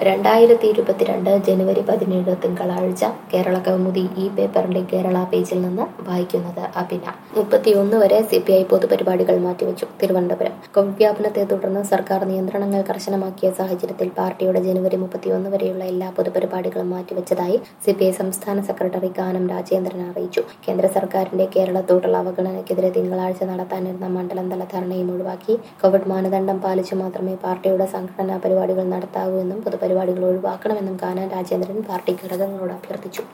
രണ്ടായിരത്തി ഇരുപത്തിരണ്ട് ജനുവരി പതിനേഴ് തിങ്കളാഴ്ച കേരള കൗമുദി ഈ പേപ്പറിന്റെ കേരള പേജിൽ നിന്ന് വായിക്കുന്നത് അഭിന മുപ്പത്തിയൊന്ന് വരെ സി പി ഐ പൊതുപരിപാടികൾ മാറ്റിവെച്ചു തിരുവനന്തപുരം കോവിഡ് വ്യാപനത്തെ തുടർന്ന് സർക്കാർ നിയന്ത്രണങ്ങൾ കർശനമാക്കിയ സാഹചര്യത്തിൽ പാർട്ടിയുടെ ജനുവരി മുപ്പത്തിയൊന്ന് വരെയുള്ള എല്ലാ പൊതുപരിപാടികളും മാറ്റിവെച്ചതായി സി പി ഐ സംസ്ഥാന സെക്രട്ടറി കാനം രാജേന്ദ്രൻ അറിയിച്ചു കേന്ദ്ര സർക്കാരിന്റെ കേരളത്തോടുള്ള അവഗണനയ്ക്കെതിരെ തിങ്കളാഴ്ച നടത്താനിരുന്ന മണ്ഡലം തല ധർണയും ഒഴിവാക്കി കോവിഡ് മാനദണ്ഡം പാലിച്ചു മാത്രമേ പാർട്ടിയുടെ സംഘടനാ പരിപാടികൾ നടത്താവൂ എന്നും പൊതുപരിപാടികൾ ഒഴിവാക്കണമെന്നും കാനം രാജേന്ദ്രൻ പാർട്ടി ഘടകങ്ങളോട് അഭ്യർത്ഥിച്ചു